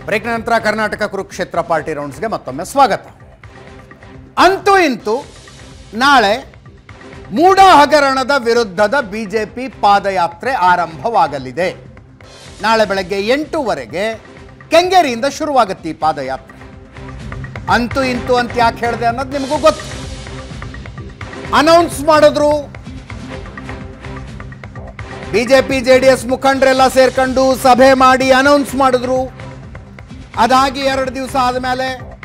Break ನಂತರ Karnataka Kurukshetra party ರೌಂಡ್ಸ್ಗೆ ಮತ್ತೊಮ್ಮೆ ಸ್ವಾಗತ ಅಂತೂ ಇಂತೂ ನಾಳೆ ಮೂಡ ಹಗರಣದ ವಿರುದ್ಧದ ಬಿಜೆಪಿ ಪಾದಯಾತ್ರೆ ಆರಂಭವಾಗಲಿದೆ ನಾಳೆ ಬೆಳಗ್ಗೆ ಎಂಟೂವರೆಗೆ ಕೆಂಗೇರಿಯಿಂದ ಶುರುವಾಗುತ್ತೆ ಈ ಪಾದಯಾತ್ರೆ ಅಂತೂ ಇಂತೂ ಅಂತ ಯಾಕೆ ಹೇಳಿದೆ ಅನ್ನೋದು ನಿಮಗೂ ಗೊತ್ತು ಅನೌನ್ಸ್ ಮಾಡಿದ್ರು ಬಿಜೆಪಿ ಜೆ ಡಿ ಎಸ್ ಮುಖಂಡರೆಲ್ಲ ಸೇರ್ಕೊಂಡು ಸಭೆ ಮಾಡಿ ಅನೌನ್ಸ್ ಮಾಡಿದ್ರು ಅದಾಗಿ ಎರಡು ದಿವಸ ಆದಮೇಲೆ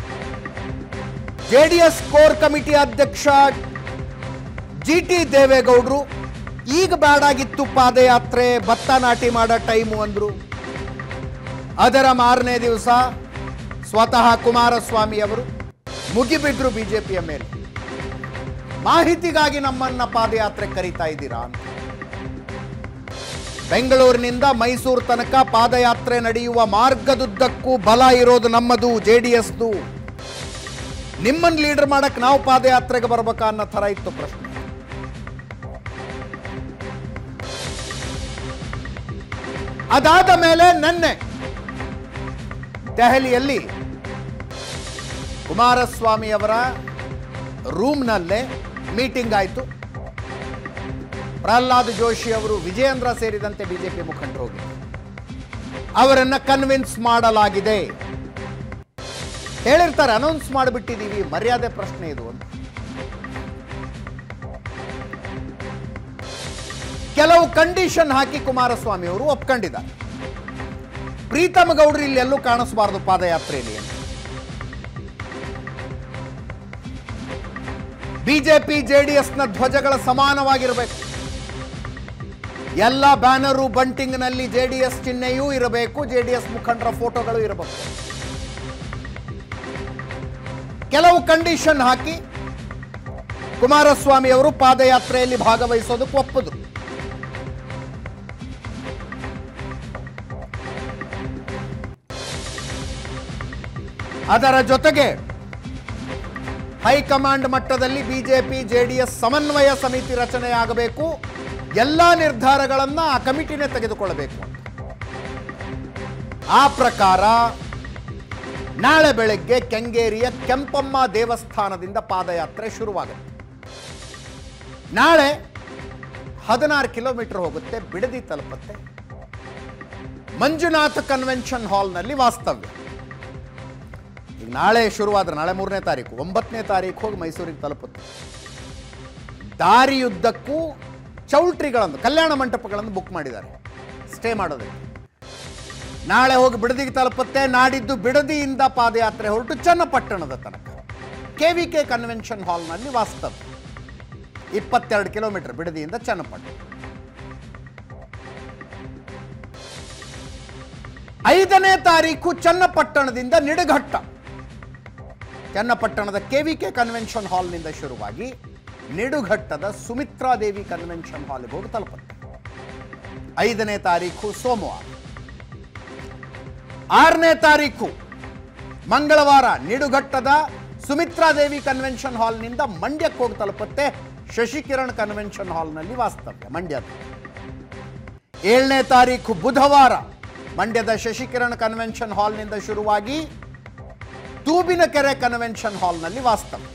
J D S core committee ಅಧ್ಯಕ್ಷ ಜಿ ಟಿ ದೇವೇಗೌಡರು ಈಗ ಬೇಡಾಗಿತ್ತು ಪಾದಯಾತ್ರೆ ಭತ್ತ ನಾಟಿ ಮಾಡೋ ಟೈಮು ಅಂದ್ರು ಅದರ ಮಾರನೇ ದಿವಸ ಸ್ವತಃ ಕುಮಾರಸ್ವಾಮಿ ಅವರು ಮುಗಿಬಿದ್ರು ಬಿಜೆಪಿಯ ಮೇಲೆ ಮಾಹಿತಿಗಾಗಿ ನಮ್ಮನ್ನ ಪಾದಯಾತ್ರೆ ಕರೀತಾ ಇದ್ದೀರಾ ಅಂತ ಬೆಂಗಳೂರಿನಿಂದ ಮೈಸೂರು ತನಕ ಪಾದಯಾತ್ರೆ ನಡೆಯುವ ಮಾರ್ಗದುದ್ದಕ್ಕೂ ಬಲ ಇರೋದು ನಮ್ಮದು ಜೆ ಡಿ ಎಸ್ದು ನಿಮ್ಮನ್ನು ಲೀಡರ್ ಮಾಡಕ್ ನಾವು ಪಾದಯಾತ್ರೆಗೆ ಬರ್ಬೇಕಾ ಅನ್ನೋ ಥರ ಇತ್ತು ಪ್ರಶ್ನೆ ಅದಾದ ಮೇಲೆ ನಿನ್ನೆ ದೆಹಲಿಯಲ್ಲಿ ಕುಮಾರಸ್ವಾಮಿ ಅವರ ರೂಮ್ನಲ್ಲೇ ಮೀಟಿಂಗ್ ಆಯಿತು ಪ್ರಹ್ಲಾದ್ ಜೋಶಿ ಅವರು ವಿಜಯೇಂದ್ರ ಸೇರಿದಂತೆ ಬಿಜೆಪಿ ಮುಖಂಡರು ಹೋಗಿದ್ರು ಅವರನ್ನ ಕನ್ವಿನ್ಸ್ ಮಾಡಲಾಗಿದೆ ಹೇಳಿರ್ತಾರೆ ಅನೌನ್ಸ್ ಮಾಡಿಬಿಟ್ಟಿದ್ದೀವಿ ಮರ್ಯಾದೆ ಪ್ರಶ್ನೆ ಇದು ಅಂತ ಕೆಲವು ಕಂಡೀಷನ್ ಹಾಕಿ ಕುಮಾರಸ್ವಾಮಿ ಅವರು ಒಪ್ಕೊಂಡಿದ್ದಾರೆ ಪ್ರೀತಮ್ ಗೌಡ್ರು ಇಲ್ಲಿ ಎಲ್ಲೂ ಕಾಣಿಸಬಾರದು ಪಾದಯಾತ್ರೆಯಲ್ಲಿ ಅಂತ ಬಿಜೆಪಿ ಜೆಡಿಎಸ್ನ ಧ್ವಜಗಳ ಸಮಾನವಾಗಿರಬೇಕು ಎಲ್ಲ ಬ್ಯಾನರು ಬಂಟಿಂಗ್ನಲ್ಲಿ ಜೆ ಡಿ ಎಸ್ ಚಿಹ್ನೆಯೂ ಇರಬೇಕು ಜೆ ಡಿ ಎಸ್ ಮುಖಂಡರ ಫೋಟೋಗಳು ಇರಬೇಕು ಕೆಲವು ಕಂಡೀಷನ್ ಹಾಕಿ ಕುಮಾರಸ್ವಾಮಿ ಅವರು ಪಾದಯಾತ್ರೆಯಲ್ಲಿ ಭಾಗವಹಿಸೋದಕ್ಕೆ ಒಪ್ಪಿದ್ರು ಅದರ ಜೊತೆಗೆ ಹೈಕಮಾಂಡ್ ಮಟ್ಟದಲ್ಲಿ ಬಿಜೆಪಿ ಜೆಡಿಎಸ್ ಸಮನ್ವಯ ಸಮಿತಿ ರಚನೆಯಾಗಬೇಕು ಎಲ್ಲ ನಿರ್ಧಾರಗಳನ್ನು ಆ ಕಮಿಟಿನೇ ತೆಗೆದುಕೊಳ್ಳಬೇಕು ಅಂತ. ಆ ಪ್ರಕಾರ ನಾಳೆ ಬೆಳಗ್ಗೆ ಕೆಂಗೇರಿಯ ಕೆಂಪಮ್ಮ ದೇವಸ್ಥಾನದಿಂದ ಪಾದಯಾತ್ರೆ ಶುರುವಾಗುತ್ತೆ ನಾಳೆ ಹದಿನಾರು ಕಿಲೋಮೀಟರ್ ಹೋಗುತ್ತೆ ಬಿಡದಿ ತಲುಪುತ್ತೆ ಮಂಜುನಾಥ ಕನ್ವೆನ್ಷನ್ ಹಾಲ್ನಲ್ಲಿ ವಾಸ್ತವ್ಯ ಈಗ ನಾಳೆ ಶುರುವಾದ್ರೆ ನಾಳೆ ಮೂರನೇ ತಾರೀಕು ಒಂಬತ್ತನೇ ತಾರೀಕು ಹೋಗಿ ಮೈಸೂರಿಗೆ ತಲುಪುತ್ತೆ ದಾರಿಯುದ್ದಕ್ಕೂ ಚೌಲ್ಟ್ರಿಗಳನ್ನು ಕಲ್ಯಾಣ ಮಂಟಪಗಳನ್ನು ಬುಕ್ ಮಾಡಿದ್ದಾರೆ ಸ್ಟೇ ಮಾಡೋದಕ್ಕೆ ನಾಳೆ ಹೋಗಿ ಬಿಡದಿಗೆ ತಲುಪುತ್ತೆ ನಾಡಿದ್ದು ಬಿಡದಿಯಿಂದ ಪಾದಯಾತ್ರೆ ಹೊರಟು ಚನ್ನಪಟ್ಟಣದ ತನಕ ಕೆ ವಿ ಕೆ ಕನ್ವೆನ್ಷನ್ ಹಾಲ್ನಲ್ಲಿ ವಾಸ್ತವ್ಯ ಇಪ್ಪತ್ತೆರಡು ಕಿಲೋಮೀಟರ್ ಬಿಡದಿಯಿಂದ ಚನ್ನಪಟ್ಟಣ ಐದನೇ ತಾರೀಕು ಚನ್ನಪಟ್ಟಣದಿಂದ ನಿಡಘಟ್ಟ ಚನ್ನಪಟ್ಟಣದ ಕೆವಿಕೆ ಕನ್ವೆನ್ಷನ್ ಹಾಲ್ನಿಂದ ಶುರುವಾಗಿ ನಿಡುಘಟ್ಟದ ಸುಮಿತ್ರಾದೇವಿ ಕನ್ವೆನ್ಷನ್ ಹಾಲ್ಗೆ ಹೋಗಿ ತಲುಪುತ್ತೆ ಐದನೇ ತಾರೀಕು ಸೋಮವಾರ ಆರನೇ ತಾರೀಕು ಮಂಗಳವಾರ ನಿಡುಘಟ್ಟದ ಸುಮಿತ್ರಾದೇವಿ ಕನ್ವೆನ್ಷನ್ ಹಾಲ್ನಿಂದ ಮಂಡ್ಯಕ್ಕೆ ಹೋಗಿ ತಲುಪುತ್ತೆ ಶಶಿಕಿರಣ್ ಕನ್ವೆನ್ಷನ್ ಹಾಲ್ನಲ್ಲಿ ವಾಸ್ತವ್ಯ ಮಂಡ್ಯದ ಏಳನೇ ತಾರೀಕು ಬುಧವಾರ ಮಂಡ್ಯದ ಶಶಿಕಿರಣ್ ಕನ್ವೆನ್ಷನ್ ಹಾಲ್ನಿಂದ ಶುರುವಾಗಿ ತೂಬಿನಕೆರೆ ಕನ್ವೆನ್ಷನ್ ಹಾಲ್ನಲ್ಲಿ ವಾಸ್ತವ್ಯ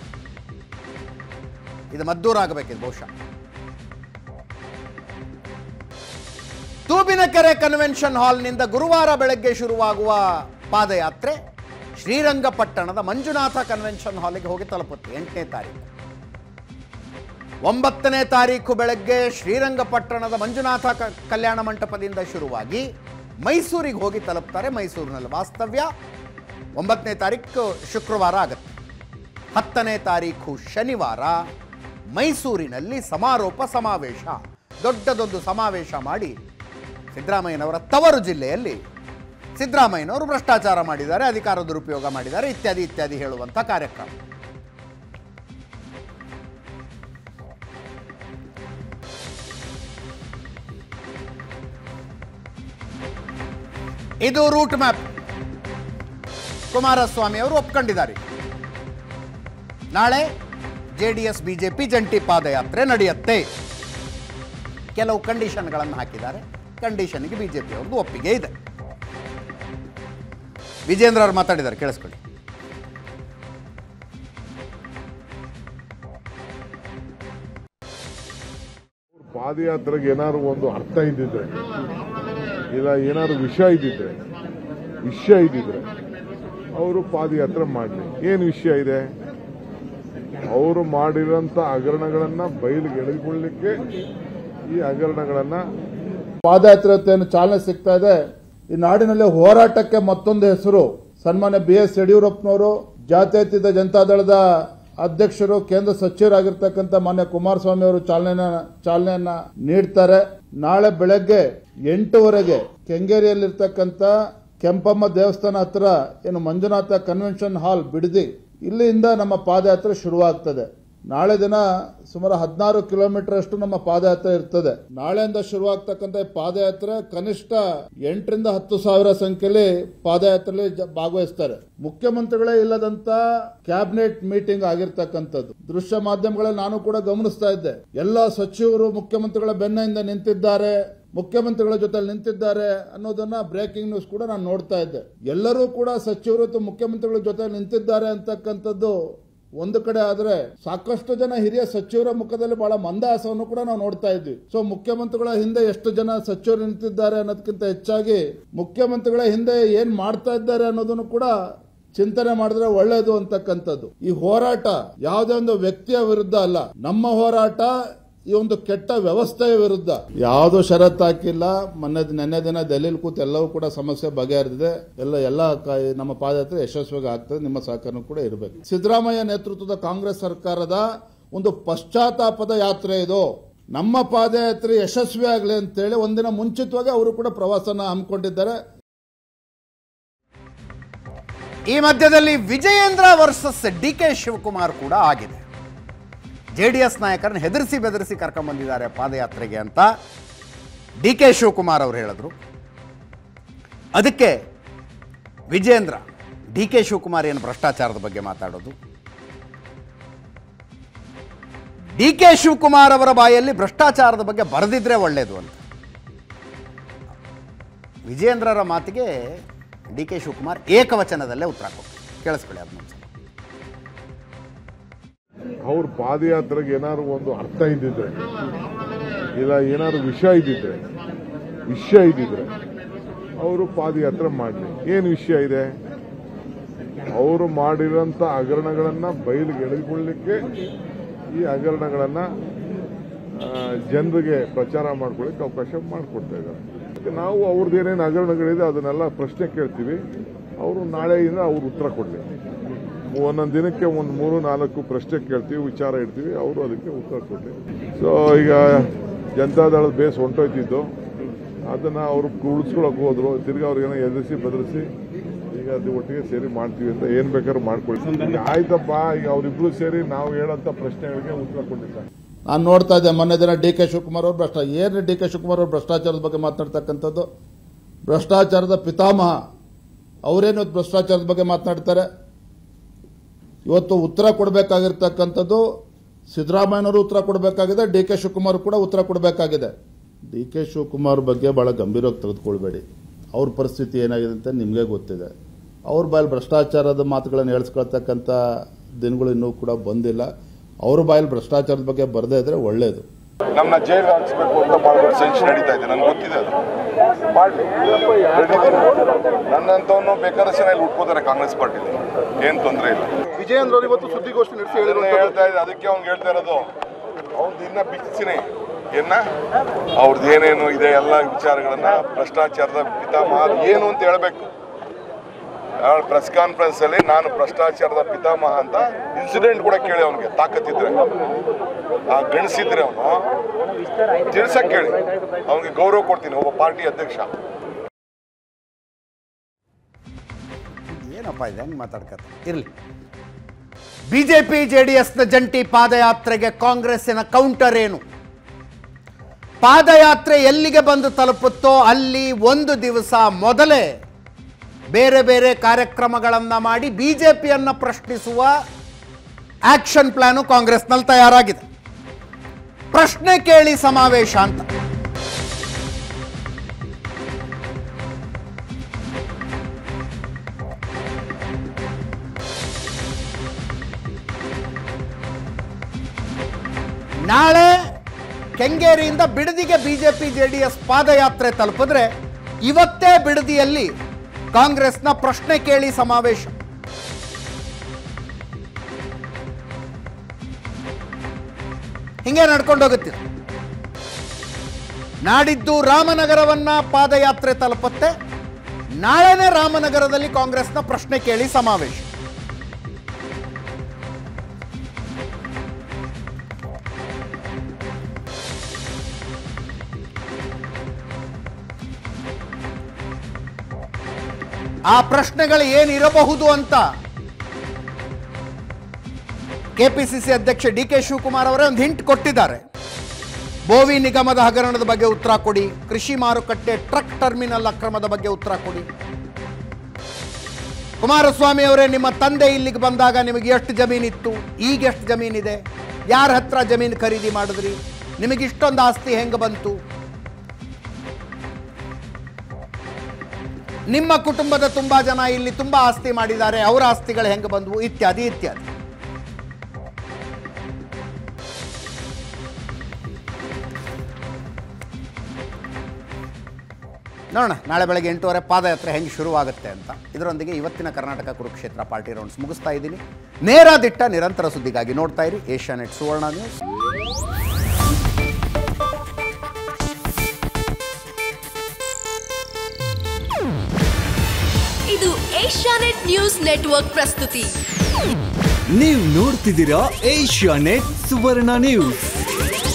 ಇದು ಮದ್ದೂರಾಗಬೇಕಿದೆ ಬಹುಶಃ ತೂಬಿನಕೆರೆ ಕನ್ವೆನ್ಷನ್ ಹಾಲ್ನಿಂದ ಗುರುವಾರ ಬೆಳಗ್ಗೆ ಶುರುವಾಗುವ ಪಾದಯಾತ್ರೆ ಶ್ರೀರಂಗಪಟ್ಟಣದ ಮಂಜುನಾಥ ಕನ್ವೆನ್ಷನ್ ಹಾಲಿಗೆ ಹೋಗಿ ತಲುಪುತ್ತೆ ಎಂಟನೇ ತಾರೀಕು ಒಂಬತ್ತನೇ ತಾರೀಕು ಬೆಳಗ್ಗೆ ಶ್ರೀರಂಗಪಟ್ಟಣದ ಮಂಜುನಾಥ ಕ- ಕಲ್ಯಾಣ ಮಂಟಪದಿಂದ ಶುರುವಾಗಿ ಮೈಸೂರಿಗೆ ಹೋಗಿ ತಲುಪ್ತಾರೆ ಮೈಸೂರಿನಲ್ಲಿ ವಾಸ್ತವ್ಯ ಒಂಬತ್ತನೇ ತಾರೀಕು ಶುಕ್ರವಾರ ಆಗುತ್ತೆ ಹತ್ತನೇ ತಾರೀಕು ಶನಿವಾರ ಮೈಸೂರಿನಲ್ಲಿ ಸಮಾರೋಪ ಸಮಾವೇಶ ದೊಡ್ಡದೊಂದು ಸಮಾವೇಶ ಮಾಡಿ ಸಿದ್ದರಾಮಯ್ಯನವರ ತವರು ಜಿಲ್ಲೆಯಲ್ಲಿ ಸಿದ್ದರಾಮಯ್ಯನವರು ಭ್ರಷ್ಟಾಚಾರ ಮಾಡಿದ್ದಾರೆ ಅಧಿಕಾರ ದುರುಪಯೋಗ ಮಾಡಿದ್ದಾರೆ ಇತ್ಯಾದಿ ಇತ್ಯಾದಿ ಹೇಳುವಂಥ ಕಾರ್ಯಕ್ರಮ ಇದು ರೂಟ್ ಮ್ಯಾಪ್ ಕುಮಾರಸ್ವಾಮಿ ಅವರು ಒಪ್ಕೊಂಡಿದ್ದಾರೆ ನಾಳೆ ಜೆ ಡಿ ಎಸ್ ಬಿಜೆಪಿ ಜಂಟಿ ಪಾದಯಾತ್ರೆ ನಡೆಯುತ್ತೆ ಕೆಲವು ಕಂಡೀಷನ್ಗಳನ್ನು ಹಾಕಿದ್ದಾರೆ ಕಂಡೀಷನ್ಗೆ ಬಿಜೆಪಿ ಅವ್ರದ್ದು ಒಪ್ಪಿಗೆ ಇದೆ ವಿಜೇಂದ್ರ ಅವರು ಮಾತಾಡಿದ್ದಾರೆ ಕೇಳಿಸ್ಕೊಳ್ಳಿ ಪಾದಯಾತ್ರೆಗೆ ಏನಾದ್ರು ಒಂದು ಅರ್ಥ ಇದ್ದಿದ್ರೆ ಇಲ್ಲ ಏನಾದ್ರು ವಿಷಯ ಇದ್ದಿದ್ರೆ ವಿಷಯ ಇದ್ದಿದ್ರೆ ಅವರು ಪಾದಯಾತ್ರೆ ಮಾಡಲಿ ಏನು ವಿಷಯ ಇದೆ ಅವರು ಮಾಡಿರೋಂಥ ಹಗರಣಗಳನ್ನ ಬಯಲಿಗೆ ಎಳೆದುಕೊಳ್ಳಿಕ್ಕೆ ಈ ಹಗರಣಗಳನ್ನ ಪಾದಯಾತ್ರೆ ಚಾಲನೆ ಸಿಗ್ತಾ ಇದೆ ಈ ನಾಡಿನಲ್ಲಿ ಹೋರಾಟಕ್ಕೆ ಮತ್ತೊಂದು ಹೆಸರು ಸನ್ಮಾನ್ಯ ಬಿ ಎಸ್ ಯಡಿಯೂರಪ್ಪನವರು ಜಾತ್ಯತೀತ ಜನತಾದಳದ ಅಧ್ಯಕ್ಷರು ಕೇಂದ್ರ ಸಚಿವರಾಗಿರ್ತಕ್ಕಂಥ ಮಾನ್ಯ ಕುಮಾರಸ್ವಾಮಿ ಅವರು ಚಾಲನೆ ಚಾಲನೆಯನ್ನ ನೀಡ್ತಾರೆ ನಾಳೆ ಬೆಳಗ್ಗೆ ಎಂಟುವರೆಗೆ ಕೆಂಗೇರಿಯಲ್ಲಿರ್ತಕ್ಕಂಥ ಕೆಂಪಮ್ಮ ದೇವಸ್ಥಾನ ಹತ್ರ ಏನು ಮಂಜುನಾಥ ಕನ್ವೆನ್ಷನ್ ಹಾಲ್ ಬಿಡದಿ ಇಲ್ಲಿಂದ ನಮ್ಮ ಪಾದಯಾತ್ರೆ ಶುರುವಾಗ್ತದೆ ನಾಳೆ ದಿನ ಸುಮಾರು ಹದಿನಾರು ಕಿಲೋಮೀಟರ್ ಅಷ್ಟು ನಮ್ಮ ಪಾದಯಾತ್ರೆ ಇರ್ತದೆ ನಾಳೆಯಿಂದ ಶುರುವಾಗ್ತಕ್ಕಂಥ ಈ ಪಾದಯಾತ್ರೆ ಕನಿಷ್ಠ ಎಂಟರಿಂದ ಹತ್ತು ಸಾವಿರ ಸಂಖ್ಯೆಯಲ್ಲಿ ಪಾದಯಾತ್ರೆಯಲ್ಲಿ ಜ- ಭಾಗವಹಿಸ್ತಾರೆ ಮುಖ್ಯಮಂತ್ರಿಗಳೇ ಇಲ್ಲದಂತ ಕ್ಯಾಬಿನೆಟ್ ಮೀಟಿಂಗ್ ಆಗಿರ್ತಕ್ಕಂಥದ್ದು ದೃಶ್ಯ ಮಾಧ್ಯಮಗಳಲ್ಲಿ ನಾನು ಕೂಡ ಗಮನಿಸ್ತಾ ಇದ್ದೆ ಎಲ್ಲ ಸಚಿವರು ಮುಖ್ಯಮಂತ್ರಿಗಳ ಬೆನ್ನಿಂದ ನಿಂತಿದ್ದಾರೆ ಮುಖ್ಯಮಂತ್ರಿಗಳ ಜೊತೆ ನಿಂತಿದ್ದಾರೆ ಅನ್ನೋದನ್ನ ಬ್ರೇಕಿಂಗ್ ನ್ಯೂಸ್ ಕೂಡ ನಾನು ನೋಡ್ತಾ ಇದ್ದೆ ಎಲ್ಲರೂ ಕೂಡ ಸಚಿವರು ಮತ್ತು ಮುಖ್ಯಮಂತ್ರಿಗಳ ಜೊತೆ ನಿಂತಿದ್ದಾರೆ ಅಂತಕ್ಕಂಥದ್ದು ಒಂದು ಕಡೆ ಆದ್ರೆ ಸಾಕಷ್ಟು ಜನ ಹಿರಿಯ ಸಚಿವರ ಮುಖದಲ್ಲಿ ಬಹಳ ಮಂದಹಾಸವನ್ನು ಕೂಡ ನಾವು ನೋಡ್ತಾ ಇದ್ವಿ ಸೊ ಮುಖ್ಯಮಂತ್ರಿಗಳ ಹಿಂದೆ ಎಷ್ಟು ಜನ ಸಚಿವರು ನಿಂತಿದ್ದಾರೆ ಅನ್ನೋದಕ್ಕಿಂತ ಹೆಚ್ಚಾಗಿ ಮುಖ್ಯಮಂತ್ರಿಗಳ ಹಿಂದೆ ಏನ್ ಮಾಡ್ತಾ ಇದ್ದಾರೆ ಅನ್ನೋದನ್ನು ಕೂಡ ಚಿಂತನೆ ಮಾಡಿದ್ರೆ ಒಳ್ಳೇದು ಅಂತಕ್ಕಂಥದ್ದು ಈ ಹೋರಾಟ ಯಾವುದೇ ಒಂದು ವ್ಯಕ್ತಿಯ ವಿರುದ್ಧ ಅಲ್ಲ ನಮ್ಮ ಹೋರಾಟ ಈ ಒಂದು ಕೆಟ್ಟ ವ್ಯವಸ್ಥೆಯ ವಿರುದ್ಧ ಯಾವುದು ಷರತ್ತು ಹಾಕಿಲ್ಲ ಮೊನ್ನೆ ನೆನ್ನೆ ದಿನ ದೆಹಲಿಲಿ ಕೂತು ಎಲ್ಲವೂ ಕೂಡ ಸಮಸ್ಯೆ ಬಗೆಹರಿದಿದೆ ಎಲ್ಲ ಎಲ್ಲ ಕ- ನಮ್ಮ ಪಾದಯಾತ್ರೆ ಯಶಸ್ವಿಯಾಗಿ ಆಗ್ತದೆ ನಿಮ್ಮ ಸಹಕಾರ ಕೂಡ ಇರಬೇಕು ಸಿದ್ದರಾಮಯ್ಯ ನೇತೃತ್ವದ ಕಾಂಗ್ರೆಸ್ ಸರ್ಕಾರದ ಒಂದು ಪಶ್ಚಾತ್ತಾಪದ ಯಾತ್ರೆ ಇದು ನಮ್ಮ ಪಾದಯಾತ್ರೆ ಯಶಸ್ವಿ ಆಗಲಿ ಅಂತೇಳಿ ಒಂದಿನ ಮುಂಚಿತವಾಗಿ ಅವರು ಕೂಡ ಪ್ರವಾಸನ ಹಮ್ಮಿಕೊಂಡಿದ್ದಾರೆ ಈ ಮಧ್ಯದಲ್ಲಿ Vijayendra versus D K Shivakumar ಕೂಡ ಆಗಿದೆ ಜೆ ಡಿ ಎಸ್ ನಾಯಕರನ್ನ ಹೆದರಿಸಿ ಬೆದರಿಸಿ ಕರ್ಕೊಂಬಂದಿದ್ದಾರೆ ಪಾದಯಾತ್ರೆಗೆ ಅಂತ ಡಿ ಕೆ ಶಿವಕುಮಾರ್ ಅವರು ಹೇಳಿದ್ರು ಅದಕ್ಕೆ ವಿಜೇಂದ್ರ ಡಿ ಕೆ ಶಿವಕುಮಾರ್ ಏನು ಭ್ರಷ್ಟಾಚಾರದ ಬಗ್ಗೆ ಮಾತಾಡೋದು ಡಿ ಕೆ ಶಿವಕುಮಾರ್ ಅವರ ಬಾಯಲ್ಲಿ ಭ್ರಷ್ಟಾಚಾರದ ಬಗ್ಗೆ ಬರೆದಿದ್ರೆ ಒಳ್ಳೆಯದು ಅಂತ ವಿಜೇಂದ್ರರ ಮಾತಿಗೆ ಡಿ ಕೆ ಶಿವಕುಮಾರ್ ಏಕವಚನದಲ್ಲೇ ಉತ್ತರ ಕೊಟ್ಟರು ಕೇಳಿಸ್ಕೊಳ್ಳಿ ಅದನ್ನೊಂದ್ಸಲ ಅವ್ರ ಪಾದಯಾತ್ರೆಗೆ ಏನಾದ್ರು ಒಂದು ಅರ್ಥ ಇದ್ದಿದ್ರೆ ಇಲ್ಲ ಏನಾದ್ರು ವಿಷಯ ಇದ್ದಿದ್ರೆ ವಿಷಯ ಇದ್ದಿದ್ರೆ ಅವರು ಪಾದಯಾತ್ರೆ ಮಾಡಲಿ ಏನು ವಿಷಯ ಇದೆ ಅವರು ಮಾಡಿರೋಂಥ ಹಗರಣಗಳನ್ನ ಬಯಲಿಗೆ ಎಳೆದುಕೊಳ್ಳಿಕ್ಕೆ ಈ ಹಗರಣಗಳನ್ನ ಜನರಿಗೆ ಪ್ರಚಾರ ಮಾಡ್ಕೊಳ್ಳಿಕ್ಕೆ ಅವಕಾಶ ಮಾಡಿಕೊಡ್ತಾ ಇದ್ದಾರೆ ಮತ್ತೆ ನಾವು ಅವ್ರದ್ದು ಏನೇನು ಹಗರಣಗಳಿದೆ ಅದನ್ನೆಲ್ಲ ಪ್ರಶ್ನೆ ಕೇಳ್ತೀವಿ ಅವರು ನಾಳೆಯಿಂದ ಅವ್ರು ಉತ್ತರ ಕೊಡಲಿ ಒಂದೊಂದು ದಿನಕ್ಕೆ ಒಂದು ಮೂರು ನಾಲ್ಕು ಪ್ರಶ್ನೆ ಕೇಳ್ತೀವಿ ವಿಚಾರ ಇಡ್ತೀವಿ ಅವರು ಅದಕ್ಕೆ ಉತ್ತರ ಕೊಡ್ಲಿ ಸೊ ಈಗ ಜನತಾದಳದ ಬೇಸ್ ಹೊಂಟೋಯ್ತಿದ್ದು ಅದನ್ನ ಅವರು ಉಳಿಸ್ಕೊಳಕ್ ಹೋದ್ರು ತಿರ್ಗಿ ಅವ್ರಿಗೇನೋ ಎದುರಿಸಿ ಬೆದರಿಸಿ ಈಗ ಅದು ಒಟ್ಟಿಗೆ ಸೇರಿ ಮಾಡ್ತೀವಿ ಅಂತ ಏನ್ ಬೇಕಾದ್ರೂ ಮಾಡ್ಕೊಳ್ತೀವಿ ಈಗ ಆಯ್ತಪ್ಪ ಈಗ ಅವರಿಬ್ರು ಸೇರಿ ನಾವು ಹೇಳೋಂಥ ಪ್ರಶ್ನೆಗಳಿಗೆ ಉತ್ತರ ಕೊಟ್ಟಿದ್ದಾರೆ ನಾನು ನೋಡ್ತಾ ಇದ್ದೆ ಮೊನ್ನೆ ದಿನ ಡಿ ಕೆ ಶಿವಕುಮಾರ್ ಅವರು ಭ್ರಷ್ಟ ಏನು ಡಿ ಕೆ ಶಿವಕುಮಾರ್ ಅವರು ಭ್ರಷ್ಟಾಚಾರದ ಬಗ್ಗೆ ಮಾತನಾಡ್ತಕ್ಕಂಥದ್ದು ಭ್ರಷ್ಟಾಚಾರದ ಪಿತಾಮಹ ಅವರೇನು ಭ್ರಷ್ಟಾಚಾರದ ಬಗ್ಗೆ ಮಾತನಾಡ್ತಾರೆ ಇವತ್ತು ಉತ್ತರ ಕೊಡಬೇಕಾಗಿರ್ತಕ್ಕಂಥದ್ದು ಸಿದ್ದರಾಮಯ್ಯನವರು ಉತ್ತರ ಕೊಡಬೇಕಾಗಿದೆ ಡಿ ಕೆ ಶಿವಕುಮಾರ್ ಕೂಡ ಉತ್ತರ ಕೊಡಬೇಕಾಗಿದೆ ಡಿ ಕೆ ಶಿವಕುಮಾರ್ ಬಗ್ಗೆ ಬಹಳ ಗಂಭೀರವಾಗಿ ತೆಗೆದುಕೊಳ್ಬೇಡಿ ಅವ್ರ ಪರಿಸ್ಥಿತಿ ಏನಾಗಿದೆ ಅಂತ ನಿಮಗೆ ಗೊತ್ತಿದೆ ಅವ್ರ ಬಾಯಲ್ಲಿ ಭ್ರಷ್ಟಾಚಾರದ ಮಾತುಗಳನ್ನು ಹೇಳಿಸ್ಕೊಳ್ತಕ್ಕಂಥ ದಿನಗಳು ಇನ್ನೂ ಕೂಡ ಬಂದಿಲ್ಲ ಅವ್ರ ಬಾಯಲ್ಲಿ ಭ್ರಷ್ಟಾಚಾರದ ಬಗ್ಗೆ ಬರದೇ ಇದ್ರೆ ಒಳ್ಳೆಯದು ನಮ್ಮನ್ನ ಜೈಲ್ ಹಾಕ್ಸ್ಬೇಕು ಅಂತ ಮಾಡ್ಬಿಟ್ಟು ಸಂಚು ನಡೀತಾ ಇದೆ ನನ್ಗೆ ಗೊತ್ತಿದೆ ಅದು ಮಾಡ್ಲಿ Ready ಇದ್ದೀನಿ. ನನ್ನಂತವನು ಬೇಕಾದಷ್ಟು ಜನ ಇಲ್ಲಿ ಉಟ್ಕೋತಾರೆ ಕಾಂಗ್ರೆಸ್ ಪಾರ್ಟಿಲಿ ಏನ್ ತೊಂದರೆ ಇಲ್ಲ ವಿಜಯೇಂದ್ರ ಅವರು ಇವತ್ತು ಸುದ್ದಿಗೋಷ್ಠಿ ನಡೆಸಿ ಇದನ್ನ ಹೇಳಿರುವಂತದ್ದು ಹೇಳ್ತಾ ಇದ್ದೆ ಅದಕ್ಕೆ ಅವ್ನು ಹೇಳ್ತಾ ಇರೋದು ಅವ್ನು ಇನ್ನ ಬಿಚ್ಚಿನಿ ಏನ ಅವ್ರದ್ದು ಏನೇನು ಇದೆ ಎಲ್ಲ ವಿಚಾರಗಳನ್ನ ಭ್ರಷ್ಟಾಚಾರದ ಪಿತಾಮಹ ಏನು ಅಂತ ಹೇಳ್ಬೇಕು ಪ್ರೆಸ್ ಕಾನ್ಫರೆನ್ಸ್ ಅಲ್ಲಿ ನಾನು ಭ್ರಷ್ಟಾಚಾರದ ಪಿತಾಮಹ ಅಂತ ಇನ್ಸಿಡೆಂಟ್ ಕೂಡ ಕೇಳಿ ಅವನಿಗೆ ತಾಕತ್ತಿದ್ರೆ ಆ ಗಣಿಸಿದ್ರೆ ಅವನು ತಿಳ್ಸಕ್ ಕೇಳಿ ಅವನಿಗೆ ಗೌರವ ಕೊಡ್ತೀನಿ ಒಬ್ಬ ಪಾರ್ಟಿ ಅಧ್ಯಕ್ಷ ಏನಪ್ಪ ಇದು ಹೆಂಗೆ ಮಾತಾಡ್ಕತ್ತ ಇರಲಿ ಬಿಜೆಪಿ ಜೆ ಡಿ ಎಸ್ನ ಜಂಟಿ ಪಾದಯಾತ್ರೆಗೆ ಕಾಂಗ್ರೆಸ್ಸಿನ ಕೌಂಟರ್ ಏನು ಪಾದಯಾತ್ರೆ ಎಲ್ಲಿಗೆ ಬಂದು ತಲುಪುತ್ತೋ ಅಲ್ಲಿ ಒಂದು ದಿವಸ ಮೊದಲೇ ಬೇರೆ ಬೇರೆ ಕಾರ್ಯಕ್ರಮಗಳನ್ನು ಮಾಡಿ ಬಿಜೆಪಿಯನ್ನು ಪ್ರಶ್ನಿಸುವ ಆಕ್ಷನ್ ಪ್ಲಾನು ಕಾಂಗ್ರೆಸ್ನಲ್ಲಿ ತಯಾರಾಗಿದೆ ಪ್ರಶ್ನೆ ಕೇಳಿ ಸಮಾವೇಶ ಅಂತ ನಾಳೆ ಕೆಂಗೇರಿಯಿಂದ ಬಿಡದಿಗೆ ಬಿಜೆಪಿ ಜೆಡಿಎಸ್ ಪಾದಯಾತ್ರೆ ತಲುಪಿದ್ರೆ ಇವತ್ತೇ ಬಿಡದಿಯಲ್ಲಿ ಕಾಂಗ್ರೆಸ್ನ ಪ್ರಶ್ನೆ ಕೇಳಿ ಸಮಾವೇಶ ಹಿಂಗೆ ನಡ್ಕೊಂಡು ಹೋಗುತ್ತೆ ನಾಡಿದ್ದು ರಾಮನಗರವನ್ನ ಪಾದಯಾತ್ರೆ ತಲುಪುತ್ತೆ ನಾಳೆನೇ ರಾಮನಗರದಲ್ಲಿ ಕಾಂಗ್ರೆಸ್ನ ಪ್ರಶ್ನೆ ಕೇಳಿ ಸಮಾವೇಶ ಆ ಪ್ರಶ್ನೆಗಳು ಏನಿರಬಹುದು ಅಂತ ಕೆಪಿಸಿಸಿ ಅಧ್ಯಕ್ಷ ಡಿ ಕೆ ಶಿವಕುಮಾರ್ ಅವರೇ ಒಂದು ಹಿಂಟ್ ಕೊಟ್ಟಿದ್ದಾರೆ ಬೋವಿ ನಿಗಮದ ಹಗರಣದ ಬಗ್ಗೆ ಉತ್ತರ ಕೊಡಿ ಕೃಷಿ ಮಾರುಕಟ್ಟೆ ಟ್ರಕ್ ಟರ್ಮಿನಲ್ ಅಕ್ರಮದ ಬಗ್ಗೆ ಉತ್ತರ ಕೊಡಿ ಕುಮಾರಸ್ವಾಮಿ ಅವರೇ ನಿಮ್ಮ ತಂದೆ ಇಲ್ಲಿಗೆ ಬಂದಾಗ ನಿಮಗೆ ಎಷ್ಟು ಜಮೀನಿತ್ತು ಈಗ ಎಷ್ಟು ಜಮೀನಿದೆ ಯಾರ ಹತ್ರ ಜಮೀನು ಖರೀದಿ ಮಾಡಿದ್ರಿ ನಿಮಗೆ ಇಷ್ಟೊಂದು ಆಸ್ತಿ ಹೆಂಗೆ ಬಂತು ನಿಮ್ಮ ಕುಟುಂಬದ ತುಂಬಾ ಜನ ಇಲ್ಲಿ ತುಂಬಾ ಆಸ್ತಿ ಮಾಡಿದ್ದಾರೆ ಅವರ ಆಸ್ತಿಗಳು ಹೆಂಗೆ ಬಂದವು ಇತ್ಯಾದಿ ಇತ್ಯಾದಿ ನೋಡೋಣ ನಾಳೆ ಬೆಳಗ್ಗೆ ಎಂಟೂವರೆ ಪಾದಯಾತ್ರೆ ಹೆಂಗೆ ಶುರುವಾಗುತ್ತೆ ಅಂತ ಇದರೊಂದಿಗೆ ಇವತ್ತಿನ ಕರ್ನಾಟಕ ಕುರುಕ್ಷೇತ್ರ ಪಾರ್ಟಿ ರೌಂಡ್ಸ್ ಮುಗಿಸ್ತಾ ಇದ್ದೀನಿ ನೇರ ದಿಟ್ಟ ನಿರಂತರ ಸುದ್ದಿಗಾಗಿ ನೋಡ್ತಾ ಇರಿ ಏಷ್ಯಾನೆಟ್ ಸುವರ್ಣ ನ್ಯೂಸ್ ಇದು ಏಷ್ಯಾನೆಟ್ ನ್ಯೂಸ್ ನೆಟ್ವರ್ಕ್ ಪ್ರಸ್ತುತಿ ನೀವು ನೋಡ್ತಿದ್ದೀರಾ ಏಷ್ಯಾ ನೆಟ್ ಸುವರ್ಣ ನ್ಯೂಸ್